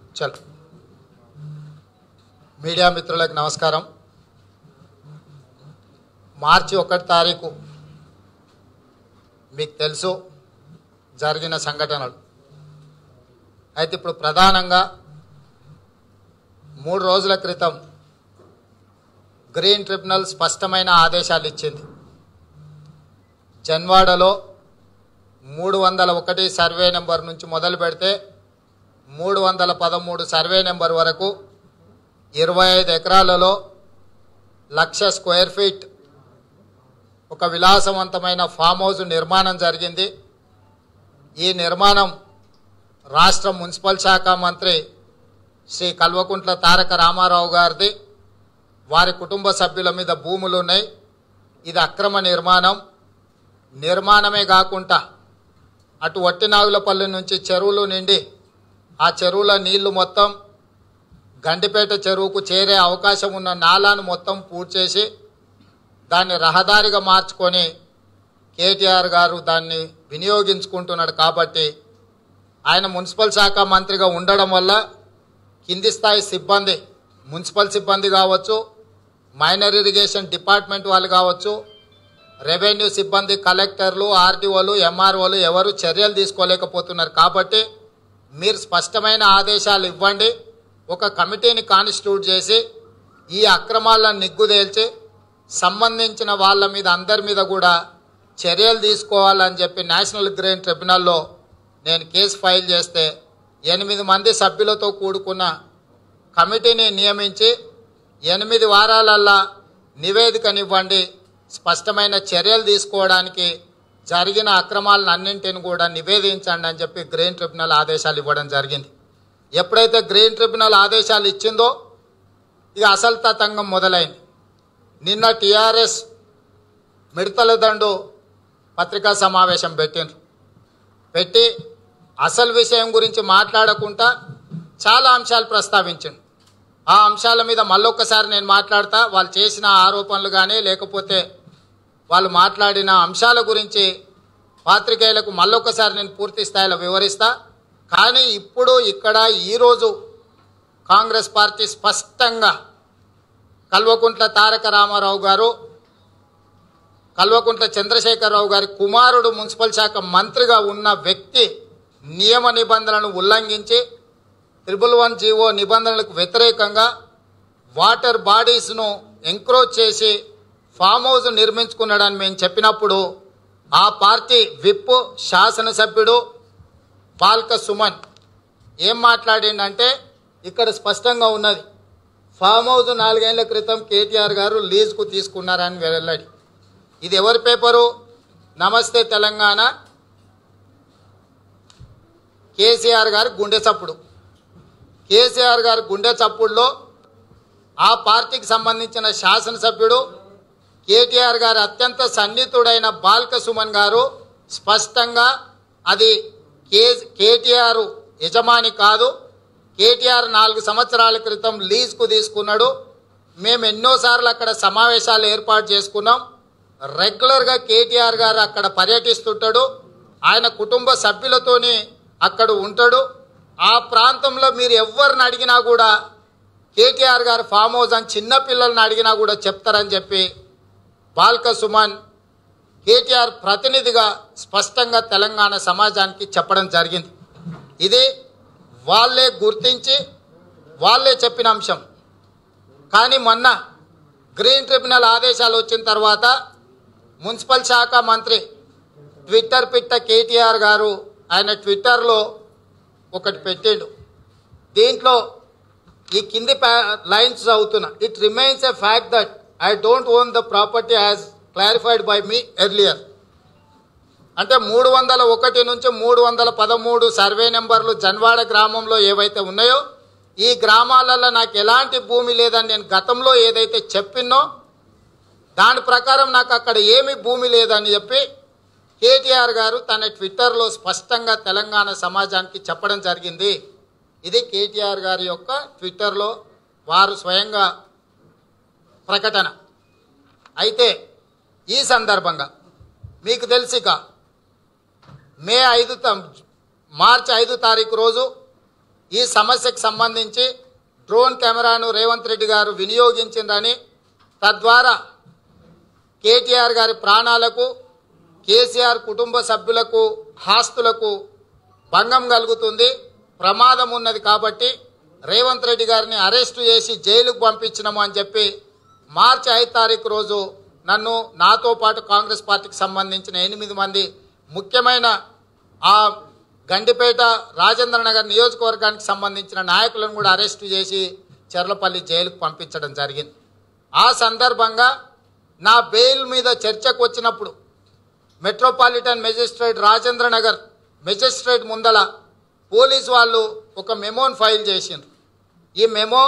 చల్ మీడియా మిత్రులకు నమస్కారం మార్చి ఒకటి తారీఖు మీకు తెలుసు జరిగిన సంఘటనలు అయితే ఇప్పుడు ప్రధానంగా మూడు రోజుల క్రితం గ్రీన్ ట్రిబ్యునల్ స్పష్టమైన ఆదేశాలు ఇచ్చింది జన్వాడలో మూడు వందల ఒకటి సర్వే నెంబర్ నుంచి మొదలు పెడితే మూడు వందల పదమూడు సర్వే నెంబర్ వరకు ఇరవై ఐదు ఎకరాలలో లక్ష స్క్వేర్ ఫీట్ ఒక విలాసవంతమైన ఫామ్ హౌస్ నిర్మాణం జరిగింది ఈ నిర్మాణం రాష్ట్ర మున్సిపల్ శాఖ మంత్రి శ్రీ కల్వకుంట్ల తారక రామారావు గారిది వారి కుటుంబ సభ్యుల మీద భూములు ఉన్నాయి ఇది అక్రమ నిర్మాణం నిర్మాణమే కాకుండా అటు వట్టినాగులపల్లి నుంచి చెరువులు నిండి ఆ చెరువుల నీళ్లు మొత్తం గండిపేట చెరువుకు చేరే అవకాశం ఉన్న నాలాను మొత్తం పూర్తి చేసి దాన్ని రహదారిగా మార్చుకొని కేటీఆర్ గారు దాన్ని వినియోగించుకుంటున్నాడు కాబట్టి ఆయన మున్సిపల్ శాఖ మంత్రిగా ఉండడం వల్ల కింది స్థాయి సిబ్బంది మున్సిపల్ సిబ్బంది కావచ్చు మైనర్ ఇరిగేషన్ డిపార్ట్మెంట్ వాళ్ళు కావచ్చు రెవెన్యూ సిబ్బంది కలెక్టర్లు ఆర్డీఓలు ఎంఆర్ఓలు ఎవరు చర్యలు తీసుకోలేకపోతున్నారు కాబట్టి మీరు స్పష్టమైన ఆదేశాలు ఇవ్వండి ఒక కమిటీని కాన్స్టిట్యూట్ చేసి ఈ అక్రమాలను నిగ్గుదేల్చి సంబంధించిన వాళ్ళ మీద అందరి మీద కూడా చర్యలు తీసుకోవాలని చెప్పి నేషనల్ గ్రీన్ ట్రిబ్యునల్లో నేను కేసు ఫైల్ చేస్తే ఎనిమిది మంది సభ్యులతో కూడుకున్న కమిటీని నియమించి ఎనిమిది వారాలల్లా నివేదికనివ్వండి స్పష్టమైన చర్యలు తీసుకోవడానికి జరిగిన అక్రమాలను అన్నింటిని కూడా నివేదించండి అని చెప్పి గ్రీన్ ట్రిబ్యునల్ ఆదేశాలు ఇవ్వడం జరిగింది ఎప్పుడైతే గ్రీన్ ట్రిబ్యునల్ ఆదేశాలు ఇచ్చిందో ఇక అసలు తతంగం మొదలైంది నిన్న టీఆర్ఎస్ మిడతల దండు పత్రికా సమావేశం పెట్టిండ్రు పెట్టి అసలు విషయం గురించి మాట్లాడకుండా చాలా అంశాలు ప్రస్తావించిండు ఆ అంశాల మీద మళ్ళొక్కసారి నేను మాట్లాడతా వాళ్ళు చేసిన ఆరోపణలు కానీ లేకపోతే వాళ్ళు మాట్లాడిన అంశాల గురించి పాత్రికేయులకు మళ్ళొక్కసారి నేను పూర్తి స్థాయిలో వివరిస్తా కానీ ఇప్పుడు ఇక్కడ ఈరోజు కాంగ్రెస్ పార్టీ స్పష్టంగా కల్వకుంట్ల తారక రామారావు గారు కల్వకుంట్ల చంద్రశేఖరరావు గారి కుమారుడు మున్సిపల్ శాఖ మంత్రిగా ఉన్న వ్యక్తి నియమ నిబంధనలను ఉల్లంఘించి త్రిబుల్ వన్ జీవో నిబంధనలకు వ్యతిరేకంగా వాటర్ బాడీస్ను ఎంక్రోచ్ చేసి ఫామ్ హౌస్ నిర్మించుకున్నాడని మేము చెప్పినప్పుడు ఆ పార్టీ విప్ శాసనసభ్యుడు బాల్క సుమన్ ఏం మాట్లాడిండంటే ఇక్కడ స్పష్టంగా ఉన్నది ఫామ్ హౌస్ నాలుగేళ్ల క్రితం కేటీఆర్ గారు లీజుకు తీసుకున్నారని వెళ్ళాడు ఇది ఎవరి పేపరు నమస్తే తెలంగాణ కేసీఆర్ గారి గుండె చప్పుడు కేసీఆర్ గారి గుండె చప్పుడులో ఆ పార్టీకి సంబంధించిన శాసనసభ్యుడు కేటీఆర్ గారి అత్యంత సన్నిహితుడైన బాల్క సుమన్ గారు స్పష్టంగా అది కే కేటీఆర్ యజమాని కాదు కేటీఆర్ నాలుగు సంవత్సరాల క్రితం లీజ్కు తీసుకున్నాడు మేము ఎన్నోసార్లు అక్కడ సమావేశాలు ఏర్పాటు చేసుకున్నాం రెగ్యులర్గా కేటీఆర్ గారు అక్కడ పర్యటిస్తుంటాడు ఆయన కుటుంబ సభ్యులతోని అక్కడ ఉంటాడు ఆ ప్రాంతంలో మీరు ఎవరిని అడిగినా కూడా కేటీఆర్ గారు ఫామ్ హౌస్ అని చిన్న పిల్లల్ని అడిగినా కూడా చెప్తారని చెప్పి బాల్క సుమన్ కేటీఆర్ ప్రతినిధిగా స్పష్టంగా తెలంగాణ సమాజానికి చెప్పడం జరిగింది ఇది వాళ్ళే గుర్తించి వాళ్ళే చెప్పిన అంశం కానీ మొన్న గ్రీన్ ట్రిబ్యునల్ ఆదేశాలు వచ్చిన తర్వాత మున్సిపల్ శాఖ మంత్రి ట్విట్టర్ పిట్ట కేటీఆర్ గారు ఆయన ట్విట్టర్లో ఒకటి పెట్టిండు దీంట్లో ఈ కింది లైన్స్ చదువుతున్నా it remains a fact that I don't own the property as clarified by me earlier అంటే మూడు వందల ఒకటి నుంచి మూడు వందల పదమూడు సర్వే నెంబర్లు జన్వాడ గ్రామంలో ఏవైతే ఉన్నాయో ఈ గ్రామాలలో నాకు ఎలాంటి భూమి లేదని నేను గతంలో ఏదైతే చెప్పినో దాని ప్రకారం నాకు అక్కడ ఏమి భూమి లేదని చెప్పి కేటీఆర్ గారు తన ట్విట్టర్లో స్పష్టంగా తెలంగాణ సమాజానికి చెప్పడం జరిగింది ఇది కేటీఆర్ గారి యొక్క ట్విట్టర్లో వారు స్వయంగా ప్రకటన అయితే ఈ సందర్భంగా మీకు తెలిసిక మే ఐదు త- మార్చి ఐదు తారీఖు రోజు ఈ సమస్యకు సంబంధించి డ్రోన్ కెమెరాను రేవంత్ రెడ్డి గారు వినియోగించిందని తద్వారా కేటీఆర్ గారి ప్రాణాలకు కేసీఆర్ కుటుంబ సభ్యులకు ఆస్తులకు భంగం కలుగుతుంది ప్రమాదం ఉన్నది కాబట్టి రేవంత్ రెడ్డి గారిని అరెస్టు చేసి జైలుకు పంపించినాము అని చెప్పి మార్చి ఐదు తారీఖు రోజు నన్ను నాతో పాటు కాంగ్రెస్ పార్టీకి సంబంధించిన ఎనిమిది మంది ముఖ్యమైన ఆ గండిపేట రాజేంద్ర నగర్ నియోజకవర్గానికి సంబంధించిన నాయకులను కూడా అరెస్టు చేసి చెర్లపల్లి జైలుకు పంపించడం జరిగింది ఆ సందర్భంగా నా బెయిల్ మీద చర్చకు వచ్చినప్పుడు metropolitan magistrate Rajendra Nagar magistrate ముందల పోలీస్ వాళ్ళు ఒక మెమోని ఫైల్ చేసిండ్రు ఈ memo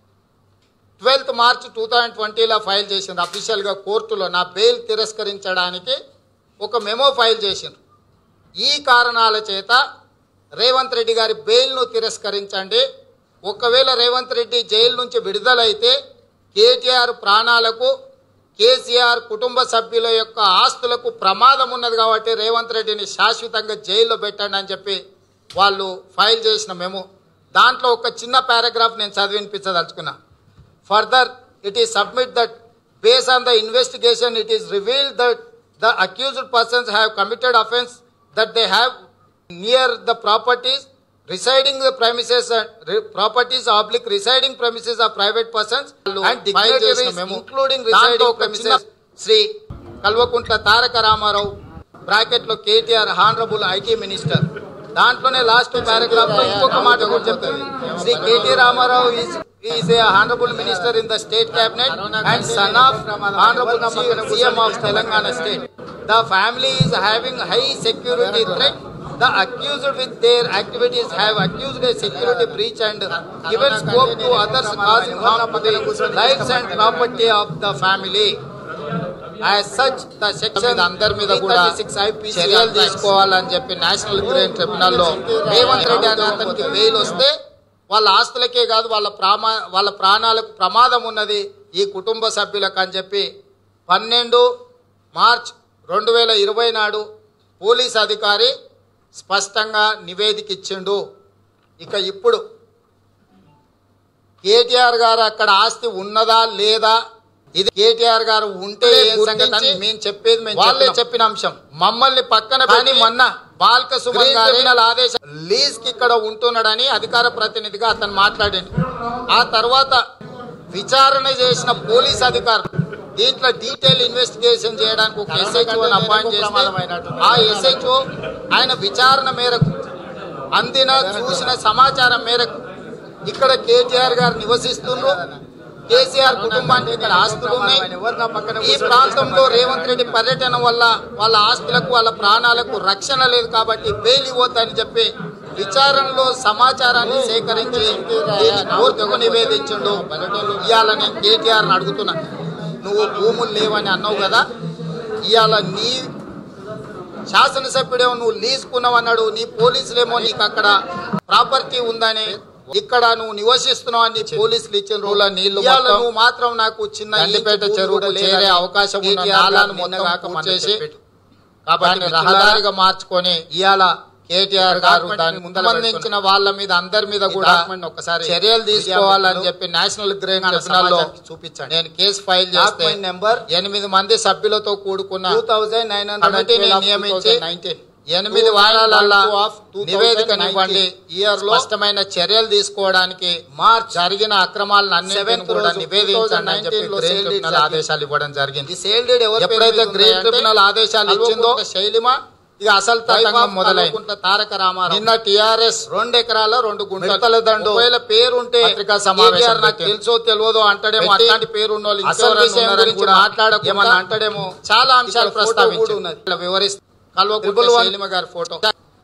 twelfth March two thousand ట్వంటీలో ఫైల్ చేసిండ్రు అఫీషియల్గా కోర్టులో నా బెయిల్ తిరస్కరించడానికి ఒక మెమో ఫైల్ చేసిండ్రు ఈ కారణాల చేత రేవంత్ రెడ్డి గారి బెయిల్ను తిరస్కరించండి ఒకవేళ రేవంత్ రెడ్డి జైలు నుంచి విడుదలైతే కేటీఆర్ ప్రాణాలకు కేసీఆర్ కుటుంబ సభ్యుల యొక్క ఆస్తులకు ప్రమాదం ఉన్నది కాబట్టి రేవంత్ రెడ్డిని శాశ్వతంగా జైల్లో పెట్టండి అని చెప్పి వాళ్ళు ఫైల్ చేసిన మేము దాంట్లో ఒక చిన్న పారాగ్రాఫ్ నేను చదివినిపించదలుచుకున్నా further it is submit that based on the investigation it is revealed that the accused persons have committed offense that they have near the properties residing the premises and re- properties oblique residing premises of private persons and dignitaries including residing premises Shri Kalvakuntla Taraka Rama Rao bracket లో KTR honourable IT minister దాంట్లోనే last paragraph లో ఇంకొక మాట కూడా చెప్తుంది Shri KT Rama Rao is is a honourable minister in the state cabinet and son of honourable CM of Telangana state the family is having high security threat The accused with their activities have accused a security breach and given scope to others causing harm to the lives and property of the family. As such the section అందరి మీద కూడా చర్యలు తీసుకోవాలని చెప్పి national green tribunal లో రేవంత్ రెడ్డి అనే అతనికి bail వస్తే వాళ్ళ ఆస్తులకే కాదు వాళ్ళ ప్రామా వాళ్ళ ప్రాణాలకు ప్రమాదం ఉన్నది ఈ కుటుంబ సభ్యులకు అని చెప్పి పన్నెండు మార్చ్ రెండు వేల ఇరవై నాడు పోలీస్ అధికారి స్పష్టంగా నివేదిక ఇచ్చిండు ఇక ఇప్పుడు కేటీఆర్ గారు అక్కడ ఆస్తి ఉన్నదా లేదా ఇది కేటీఆర్ గారు ఉంటే ఏం సంగతి అని మేము చెప్పేది మేము వాళ్ళే చెప్పిన అంశం మమ్మల్ని పక్కన కానీ మొన్న బాల్క సుమన్ గారి ఆదేశం లీజ్ కి ఇక్కడ ఉంటున్నాడని అధికార ప్రతినిధిగా అతను మాట్లాడిండు ఆ తర్వాత విచారణ చేసిన పోలీస్ అధికారులు దీంట్లో డీటెయిల్ ఇన్వెస్టిగేషన్ చేయడానికి ఒక ఎస్హెచ్ఓ అపాయింట్ చేస్తే ఆ ఎస్హెచ్ఓ ఆయన విచారణ మేరకు అందిన చూసిన సమాచారం మేరకు ఇక్కడ కేటీఆర్ గారు నివసిస్తున్నారు కేసీఆర్ కుటుంబానికి ఇక్కడ ఆస్తులు ఉన్నాయి ఈ ప్రాంతంలో రేవంత్ రెడ్డి పర్యటన వల్ల వాళ్ళ ఆస్తులకు వాళ్ళ ప్రాణాలకు రక్షణ లేదు కాబట్టి బెయిల్ ఇవ్వద్దని చెప్పి విచారణలో సమాచారాన్ని సేకరించి దీన్ని కోర్టుకు నివేదించుండు ఇవాళ నేను కేటీఆర్ని అడుగుతున్నా నువ్వు భూములు లేవని అన్నావు కదా ఇవాళ నీ శాసనసభ్యుడేమో నువ్వు లీజుకున్నావు అన్నాడు నీ పోలీసులేమో నీకు అక్కడ ప్రాపర్టీ ఉందని ఇక్కడ నువ్వు నివసిస్తున్నావు అని పోలీసులు ఇచ్చిన రూల నీళ్లు నువ్వు మాత్రం నాకు చిన్న గండిపేట చెరువుకు చేరే అవకాశం ఉన్న నాలాను మొత్తం చేసి కాబట్టి రహదారిగా మార్చుకొని ఇవాళ కేటీఆర్ గారు దాని సంబంధించిన వాళ్ళ మీద అందరి మీద కూడా ఒకసారి చర్యలు తీసుకోవాలని చెప్పి నేషనల్ గ్రీన్ ట్రిబ్యునల్ లో చూపించండి నేను కేసు ఫైల్ చేస్తే నెంబర్ ఎనిమిది మంది సభ్యులతో కూడుకున్న టూ థౌజండ్ నైన్ కమిటీని నియమించి ఎనిమిది వారాలలో నివేదికనివ్వండి ఇయర్ లో స్పష్టమైన చర్యలు తీసుకోవడానికి మార్చ్ జరిగిన అక్రమాలను అన్ని కూడా నివేదించండి అని చెప్పి గ్రీన్ ట్రిబ్యునల్ ఆదేశాలు ఇవ్వడం జరిగింది ఎప్పుడైతే గ్రీన్ ట్రిబ్యునల్ ఆదేశాలు ఇచ్చిందో శైలిమ ఇక అసలు తతంగం మొదలైంది తారక రామారావు నిన్న టిఆర్ఎస్ రెండు ఎకరాల రెండు గుంటల దండు ఒకవేళ పేరుంటే పత్రికా సమావేశం నాకు తెలుసో తెలియదో అంటాడేమో అట్లాంటి పేరు ఉన్న వాళ్ళు అసలు విషయం గురించి మాట్లాడకుండా అంటాడేమో చాలా అంశాలు ప్రస్తావించి ఉన్నది వివరిస్తే కల్వకుంట్ల శైలిమ గారి ఫోటో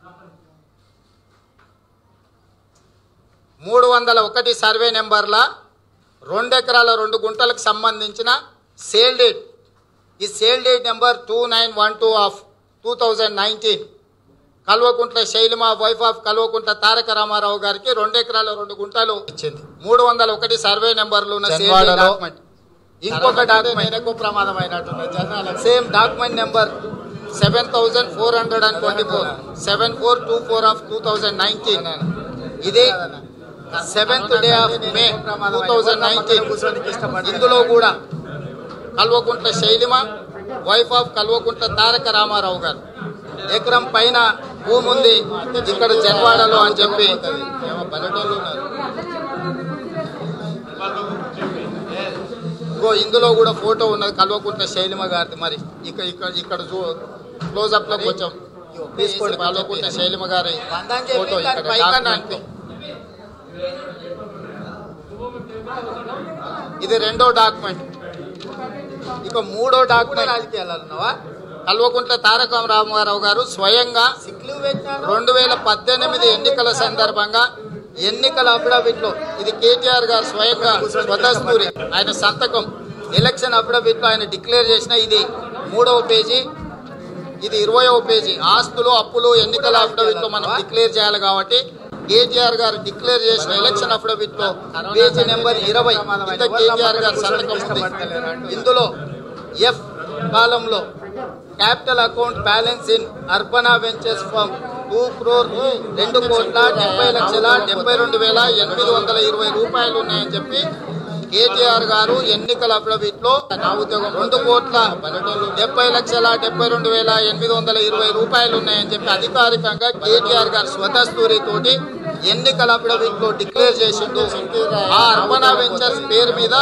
మూడు వందల ఒకటి సర్వే నెంబర్ల రెండు ఎకరాల రెండు గుంటలకు సంబంధించిన సేల్ డేట్ ఈ sale deed number two nine one two of two thousand nineteen Kalvakuntla Shailima wife of Kalvakuntla Taraka Rama Rao గారికి రెండు ఎకరాల రెండు గుంటలు ఇచ్చింది మూడు వందల ఒకటి సర్వే నెంబర్లు ఉన్న సేల్ డాక్యుమెంట్ ఇంకొక డాక్యుమెంట్ ప్రమాదం అయినట్టు same document number seven thousand four hundred and twenty four seven four two four of two thousand nineteen ఇది seventh day of May two thousand nineteen ఇందులో కూడా కల్వకుంట్ల శైలిమ వైఫ్ ఆఫ్ కల్వకుంట్ల తారక రామారావు గారు ఎకరం పైన భూమి ఉంది ఇక్కడ జన్వాడలో అని చెప్పి ఇంకో ఇందులో కూడా ఫోటో ఉన్నది కల్వకుంట్ల శైలిమ గారిది మరి ఇక్కడ ఇక్కడ ఇక్కడ చూ క్లోజ్అప్ లో కొంచెం తీసుకోండి కల్వకుంట్ల శైలిమ గారి ఫోటో ఇక్కడ document. ఇది రెండో డాక్యుమెంట్ ఇక మూడో డాక్యుమెంట్ రాజకీయాలన్నావా కల్వకుంట్ల తారక రామారావు గారు స్వయంగా రెండు వేల పద్దెనిమిది ఎన్నికల సందర్భంగా ఎన్నికల అఫిడవిట్ లో ఇది కేటీఆర్ గారు స్వయంగా స్వతస్తూరి ఆయన సంతకం ఎలక్షన్ అఫిడవిట్ లో ఆయన డిక్లేర్ చేసిన ఇది మూడవ పేజీ ఇది ఇరవయవ పేజీ ఆస్తులు అప్పులు ఎన్నికల అఫిడవిట్ లో మనం డిక్లేర్ చేయాలి కాబట్టి కేటీఆర్ గారు డిక్లేర్ చేసిన ఎలక్షన్ అఫిడవిట్ లో పేజీ నెంబర్ ఇరవై ఇంత కేటీఆర్ గారు సంతకం ఉంది ఇందులో ఎఫ్ కాలంలో capital account balance in Urbana ventures firm two crore రెండు కోట్ల డెబ్బై లక్షల డెబ్బై రెండు వేల ఎనిమిది వందల ఇరవై రూపాయలు ఉన్నాయని చెప్పి కేటీఆర్ గారు ఎన్నికల అఫిడవిట్ లో నా ఉద్యోగం రెండు కోట్ల డెబ్బై లక్షల డెబ్బై రెండు వేల ఎనిమిది వందల ఇరవై రూపాయలు ఉన్నాయని చెప్పి అధికారికంగా కేటీఆర్ గారు స్వతస్తూరి తోటి ఎన్నికల అఫిడవిట్ లో డిక్లేర్ చేసిండు ఆ అర్బనా వెంచర్స్ పేరు మీద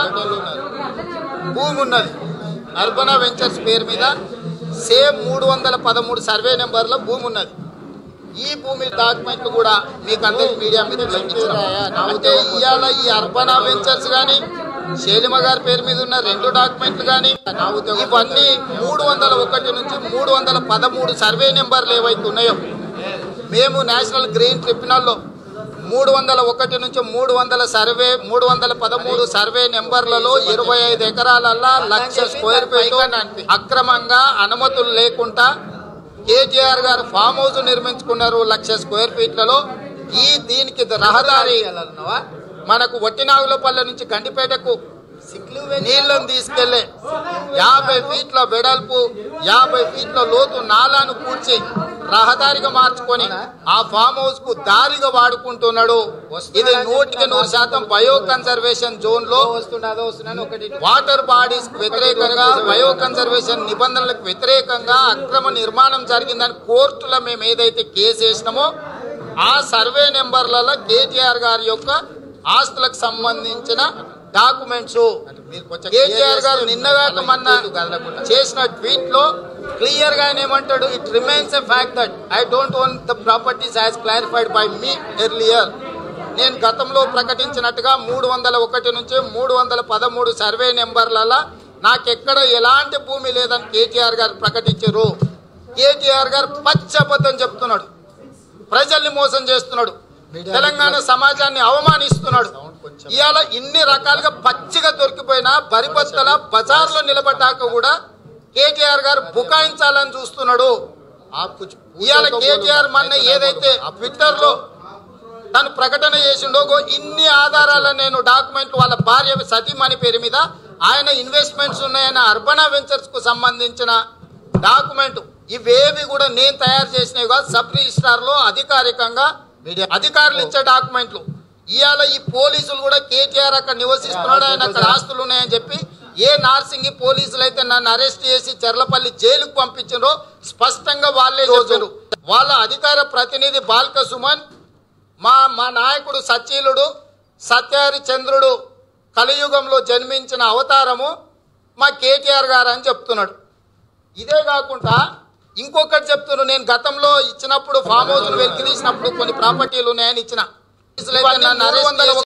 భూమి ఉన్నది అర్బనా వెంచర్స్ పేరు మీద సేమ్ మూడు వందల పదమూడు సర్వే నెంబర్ల భూమి ఉన్నది ఈ భూమి డాక్యుమెంట్లు కూడా మీకు అందరికి మీడియా మీద అంటే ఇవాళ ఈ అర్బనా వెంచర్స్ కానీ శైలిమ గారి పేరు మీద ఉన్న రెండు డాక్యుమెంట్లు కానీ ఇవన్నీ మూడు వందల ఒకటి నుంచి మూడు వందల పదమూడు సర్వే నెంబర్లు ఏవైతే ఉన్నాయో మేము నేషనల్ గ్రీన్ ట్రిబ్యునల్లో మూడు వందల ఒకటి నుంచి మూడు వందల సర్వే మూడు వందల పదమూడు సర్వే నెంబర్లలో ఇరవై ఐదు ఎకరాలల్లా లక్ష స్క్వేర్ ఫీట్ అక్రమంగా అనుమతులు లేకుండా కేటీఆర్ గారు ఫామ్ హౌస్ నిర్మించుకున్నారు లక్ష స్క్వేర్ ఫీట్లలో ఈ దీనికి రహదారి మనకు వట్టినాగులపల్లె నుంచి గండిపేటకు నీళ్లను తీసుకెళ్లే యాభై ఫీట్ల వెడల్పు యాభై ఫీట్ల లోతు నాలాను కూర్చి రహదారిగా మార్చుకొని ఆ ఫామ్ హౌస్ కు దారిగా వాడుకుంటున్నాడు ఇది నూటికి నూరు శాతం బయో కన్సర్వేషన్ జోన్ లో వాటర్ బాడీస్ వ్యతిరేకంగా బయో కన్సర్వేషన్ నిబంధనలకు వ్యతిరేకంగా అక్రమ నిర్మాణం జరిగిందని కోర్టులో మేము ఏదైతే కేసు వేసినామో ఆ సర్వే నెంబర్లలో కేటీఆర్ గారి యొక్క ఆస్తులకు సంబంధించిన డాక్యుమెంట్స్ కేటీఆర్ గారు నిన్నగాక మొన్న చేసిన ట్వీట్ లో క్లియర్ గా ఆయన ఏమంటాడు it remains a fact that I don't own the properties as clarified by me earlier నేను గతంలో ప్రకటించినట్టుగా మూడు వందల ఒకటి నుంచి మూడు వందల పదమూడు సర్వే నెంబర్లలో నాకెక్కడ ఎలాంటి భూమి లేదని కేటీఆర్ గారు ప్రకటించారు కేటీఆర్ గారు పచ్చబద్ధం చెప్తున్నాడు ప్రజల్ని మోసం చేస్తున్నాడు తెలంగాణ సమాజాన్ని అవమానిస్తున్నాడు ఇవాళ ఇన్ని రకాలుగా పచ్చిగా దొరికిపోయిన బరిబత్తల బజార్లో నిలబడ్డాక కూడా కేటీఆర్ గారు బుకాయించాలని చూస్తున్నాడు ఇవాళ కేటీఆర్ మొన్న ఏదైతే ట్విట్టర్ లో తను ప్రకటన చేసిండో గో ఇన్ని ఆధారాలను నేను డాక్యుమెంట్ వాళ్ళ భార్య సతీమణి పేరు మీద ఆయన ఇన్వెస్ట్మెంట్స్ ఉన్నాయన్న అర్బనా వెంచర్స్ కు సంబంధించిన డాక్యుమెంట్ ఇవేవి కూడా నేను తయారు చేసినవి కాదు సబ్ రిజిస్ట్రార్ లో అధికారికంగా అధికారులు ఇచ్చే డాక్యుమెంట్లు ఇవాళ ఈ పోలీసులు కూడా కేటీఆర్ అక్కడ నివసిస్తున్నాడు ఆయన అక్కడ ఆస్తులు ఉన్నాయని చెప్పి ఏ నార్సింగి పోలీసులు అయితే నన్ను అరెస్ట్ చేసి చెర్లపల్లి జైలుకు పంపించారో స్పష్టంగా వాళ్ళే చెప్పారు వాళ్ళ అధికార ప్రతినిధి బాల్క సుమన్ మా మా నాయకుడు సచీలుడు సత్యహరి చంద్రుడు కలియుగంలో జన్మించిన అవతారము మా కేటీఆర్ గారు అని చెప్తున్నాడు ఇదే కాకుండా ఇంకొకటి చెప్తున్నాను నేను గతంలో ఇచ్చినప్పుడు ఫామ్ హౌస్ వెలికి తీసినప్పుడు కొన్ని ప్రాపర్టీలు ఉన్నాయని ఇచ్చిన నన్ను అరెస్ట్ చేసి